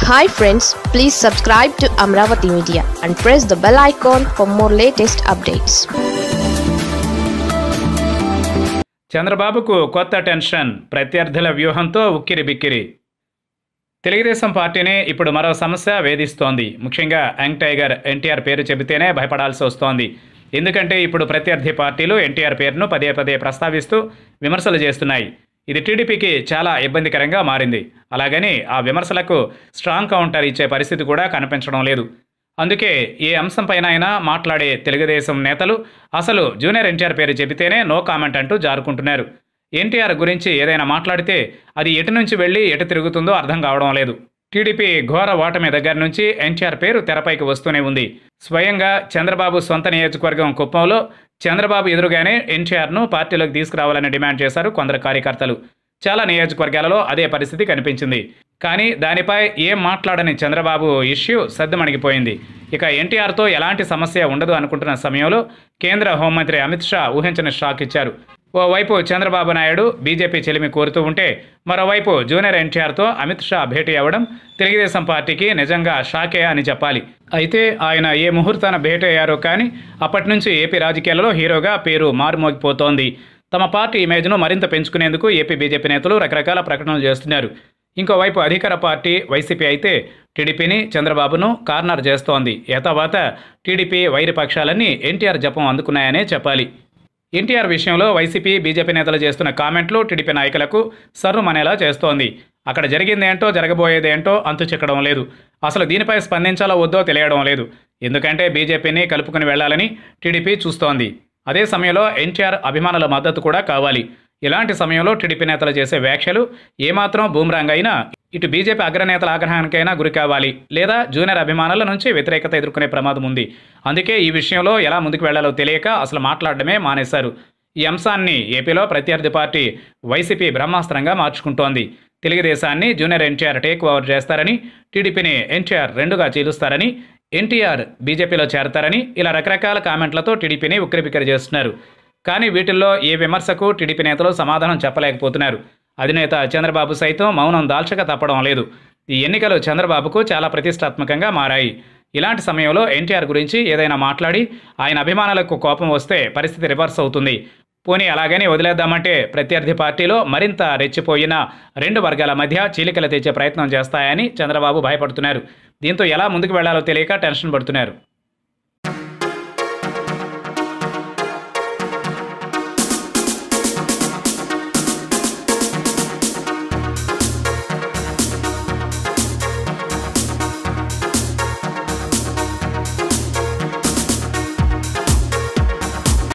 hi friends please subscribe to Amaravati media and press the bell icon for more latest updates చంద్రబాబుకు కొత్త tension ప్రత్యర్థుల వ్యూహంతో ఉక్కిరి బిక్కిరి తెలుగుదేశం పార్టీని ఇప్పుడు మరో సమస్య వేధిస్తోంది ముఖ్యంగా యంగ్ టైగర్ ఎన్టీఆర్ పేరు చెబితేనే భయపడాల్సి వస్తోంది ఎందుకంటే ఇప్పుడు ప్రత్యర్థి పార్టీలు ఎన్టీఆర్ పేరును పదే పదే ప్రస్తావిస్తూ విమర్శలు చేస్తున్నాయి ఇది టీడీపీకి చాలా ఇబ్బందికరంగా మారింది అలాగని ఆ విమర్శలకు స్ట్రాంగ్ కౌంటర్ ఇచ్చే పరిస్థితి కూడా కనిపించడం లేదు అందుకే ఏ అంశంపైన అయినా మాట్లాడే తెలుగుదేశం నేతలు అసలు జూనియర్ ఎన్టీఆర్ పేరు చెబితేనే నో కామెంట్ అంటూ జారుకుంటున్నారు ఎన్టీఆర్ గురించి ఏదైనా మాట్లాడితే అది ఎటు నుంచి వెళ్ళి ఎటు తిరుగుతుందో అర్థం కావడం లేదు టీడీపీ ఘోర ఓటమి దగ్గర నుంచి ఎన్టీఆర్ పేరు తెరపైకి వస్తూనే ఉంది స్వయంగా చంద్రబాబు సొంత నియోజకవర్గం కుప్పంలో చంద్రబాబు ఎదురుగానే ఎన్టీఆర్ను పార్టీలోకి తీసుకురావాలని డిమాండ్ చేశారు కొందరు కార్యకర్తలు చాలా నియోజకవర్గాలలో అదే పరిస్థితి కనిపించింది కానీ దానిపై ఏం మాట్లాడని చంద్రబాబు ఇష్యూ సద్దుమణిగిపోయింది ఇక ఎన్టీఆర్తో ఎలాంటి సమస్య ఉండదు అనుకుంటున్న సమయంలో కేంద్ర హోంమంత్రి అమిత్ షా ఊహించని షాక్ ఇచ్చారు ఓవైపు చంద్రబాబు నాయుడు బీజేపీ చెలిమి కోరుతూ ఉంటే మరోవైపు జూనియర్ ఎన్టీఆర్తో అమిత్ షా భేటీ అవ్వడం తెలుగుదేశం పార్టీకి నిజంగా షాకే అని చెప్పాలి అయితే ఆయన ఏ ముహూర్తాన భేటీ అయ్యారో కానీ అప్పటి నుంచి ఏపీ రాజకీయాలలో హీరోగా పేరు మారుమోగిపోతోంది తమ పార్టీ ఇమేజ్ను మరింత పెంచుకునేందుకు ఏపీ బీజేపీ నేతలు రకరకాల ప్రకటనలు చేస్తున్నారు ఇంకోవైపు అధికార పార్టీ వైసీపీ అయితే టీడీపీని చంద్రబాబును కార్నర్ చేస్తోంది ఏతావాత టీడీపీ వైరి పక్షాలన్నీ ఎన్టీఆర్ జపం అందుకున్నాయనే చెప్పాలి ఎన్టీఆర్ విషయంలో వైసీపీ బీజేపీ నేతలు చేస్తున్న కామెంట్లు టీడీపీ నాయకులకు సర్రుమనేలా చేస్తోంది అక్కడ జరిగిందేంటో జరగబోయేదేంటో అంతు చిక్కడం లేదు అసలు దీనిపై స్పందించాలో వద్దో తెలియడం లేదు ఎందుకంటే బీజేపీని కలుపుకుని వెళ్లాలని టీడీపీ చూస్తోంది అదే సమయంలో ఎన్టీఆర్ అభిమానుల మద్దతు కూడా కావాలి ఇలాంటి సమయంలో టీడీపీ నేతలు చేసే వ్యాఖ్యలు ఏమాత్రం బూమ్రాంగ్ అయినా ఇటు బీజేపీ అగ్రనేతల ఆగ్రహానికైనా గురి కావాలి లేదా జూనియర్ అభిమానుల నుంచి వ్యతిరేకత ఎదుర్కొనే ప్రమాదం ఉంది అందుకే ఈ విషయంలో ఎలా ముందుకు వెళ్లాలో తెలియక అసలు మాట్లాడడమే మానేశారు ఈ అంశాన్ని ఏపీలో ప్రత్యర్థి పార్టీ వైసీపీ బ్రహ్మాస్త్రంగా మార్చుకుంటోంది తెలుగుదేశాన్ని జూనియర్ ఎన్టీఆర్ టేక్ ఓవర్ చేస్తారని టీడీపీని ఎన్టీఆర్ రెండుగా చీలుస్తారని ఎన్టీఆర్ బీజేపీలో చేరతారని ఇలా రకరకాల కామెంట్లతో టీడీపీని ఉక్కిరిబిక్కిరి చేస్తున్నారు కానీ వీటిల్లో ఏ విమర్శకు టీడీపీ నేతలు సమాధానం చెప్పలేకపోతున్నారు అధినేత చంద్రబాబు సైతం మౌనం దాల్చక తప్పడం లేదు ఈ ఎన్నికలు చంద్రబాబుకు చాలా ప్రతిష్టాత్మకంగా మారాయి ఇలాంటి సమయంలో ఎన్టీఆర్ గురించి ఏదైనా మాట్లాడి ఆయన అభిమానులకు కోపం వస్తే పరిస్థితి రివర్స్ అవుతుంది పోనీ అలాగని వదిలేద్దామంటే ప్రత్యర్థి పార్టీలో మరింత రెచ్చిపోయిన రెండు వర్గాల మధ్య చీలికలు తెచ్చే ప్రయత్నం చేస్తాయని చంద్రబాబు భయపడుతున్నారు దీంతో ఎలా ముందుకు వెళ్లాలో తెలియక టెన్షన్ పడుతున్నారు